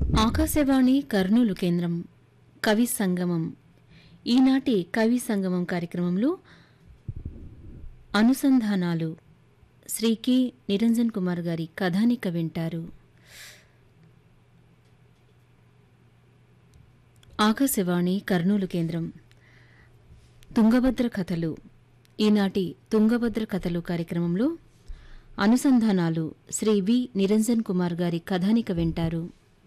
ఆకాశవాణి కర్నూలు కేంద్రం కవి సంగమం ఈనాటి కవి సంగమం కార్యక్రమంలో అనుసంధానాలు శ్రీ కె నిరంజన్ కుమార్ గారి కథానిక వింటారు ఆకాశవాణి కర్నూలు కేంద్రం తుంగభద్ర కథలు ఈనాటి తుంగభద్ర కథలు కార్యక్రమంలో అనుసంధానాలు శ్రీ వి నిరంజన్ కుమార్ గారి కథానిక వింటారు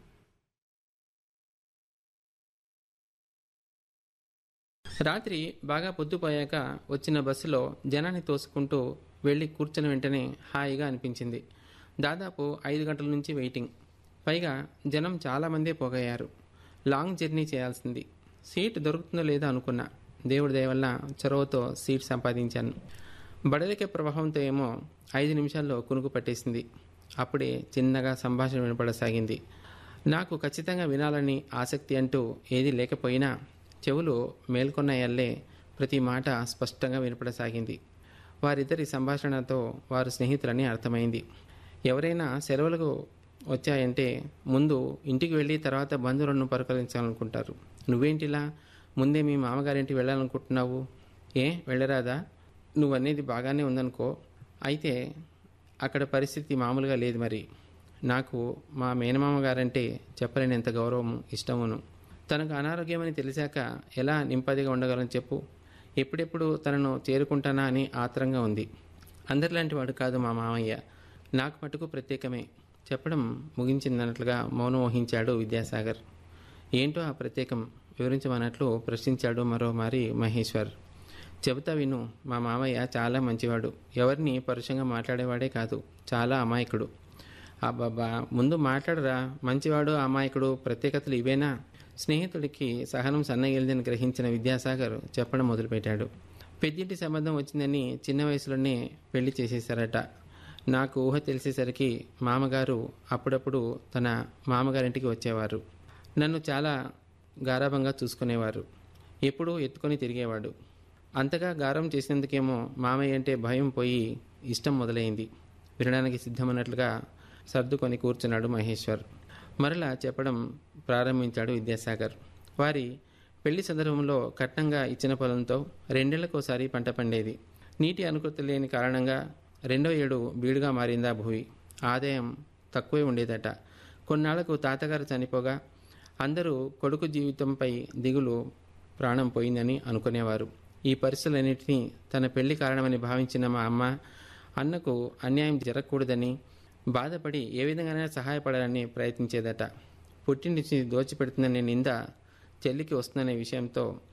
రాత్రి బాగా పొద్దుపోయాక వచ్చిన బస్సులో జనాన్ని తోసుకుంటూ వెళ్ళి కూర్చున్న వెంటనే హాయిగా అనిపించింది దాదాపు ఐదు గంటల నుంచి వెయిటింగ్ పైగా జనం చాలామందే పోగయ్యారు లాంగ్ జర్నీ చేయాల్సింది సీట్ దొరుకుతుందో లేదో అనుకున్నా దేవుడి దయ వల్ల చొరవతో సీట్ సంపాదించాను బడలికే ప్రవాహంతో ఏమో ఐదు నిమిషాల్లో కునుకు పట్టేసింది అప్పుడే చిన్నగా సంభాషణ వినపడసాగింది నాకు ఖచ్చితంగా వినాలని ఆసక్తి అంటూ ఏది లేకపోయినా చెవులు మేల్కొన్నాయల్లే ప్రతి మాట స్పష్టంగా వినపడసాగింది వారిద్దరి సంభాషణతో వారు స్నేహితులని అర్థమైంది ఎవరైనా సెలవులకు వచ్చాయంటే ముందు ఇంటికి వెళ్ళి తర్వాత బంధువులను పలకరించాలనుకుంటారు నువ్వేంటిలా ముందే మీ మామగారింటికి వెళ్ళాలనుకుంటున్నావు ఏ వెళ్ళరాదా నువ్వనేది బాగానే ఉందనుకో అయితే అక్కడ పరిస్థితి మామూలుగా లేదు మరి నాకు మా మేనమామ గారంటే చెప్పలేనంత గౌరవము ఇష్టమును తనకు అనారోగ్యమని తెలిసాక ఎలా నింపదిగా ఉండగలను చెప్పు ఎప్పుడెప్పుడు తనను చేరుకుంటానా అని ఆత్రంగా ఉంది అందరిలాంటి వాడు కాదు మా మామయ్య నాకు మటుకు ప్రత్యేకమే చెప్పడం ముగించిందన్నట్లుగా మౌనం వహించాడు విద్యాసాగర్ ఏంటో ఆ ప్రత్యేకం వివరించమన్నట్లు ప్రశ్నించాడు మరో మారి మహేశ్వర్ చెబుతా విను మా మామయ్య చాలా మంచివాడు ఎవరిని పరుషంగా మాట్లాడేవాడే కాదు చాలా అమాయకుడు అబ్బాబా ముందు మాట్లాడరా మంచివాడు అమాయకుడు ప్రత్యేకతలు ఇవేనా స్నేహితుడికి సహనం సన్నగిలిదని గ్రహించిన విద్యాసాగర్ చెప్పడం మొదలుపెట్టాడు పెద్దింటి సంబంధం వచ్చిందని చిన్న వయసులోనే పెళ్లి చేసేశారట నాకు ఊహ తెలిసేసరికి మామగారు అప్పుడప్పుడు తన మామగారింటికి వచ్చేవారు నన్ను చాలా గారాభంగా చూసుకునేవారు ఎప్పుడూ ఎత్తుకొని తిరిగేవాడు అంతగా గారం చేసినందుకేమో మామయ్య అంటే భయం పోయి ఇష్టం మొదలైంది వినడానికి సిద్ధమన్నట్లుగా సర్దుకొని కూర్చున్నాడు మహేశ్వర్ మరలా చెప్పడం ప్రారంభించాడు విద్యాసాగర్ వారి పెళ్లి సందర్భంలో కట్నంగా ఇచ్చిన పొలంతో రెండేళ్లకోసారి పంట పండేది నీటి అనుకూలత లేని కారణంగా రెండో ఏడు బీడుగా మారిందా భూమి ఆదాయం తక్కువే ఉండేదట కొన్నాళ్లకు తాతగారు చనిపోగా అందరూ కొడుకు జీవితంపై దిగులు ప్రాణం పోయిందని అనుకునేవారు ఈ పరిస్థితులన్నింటినీ తన పెళ్లి కారణమని భావించిన మా అమ్మ అన్నకు అన్యాయం జరగకూడదని బాధపడి ఏ విధంగానైనా సహాయపడాలని ప్రయత్నించేదట పుట్టింటి దోచిపెడుతుందనే నింద చెల్లికి వస్తుందనే విషయంతో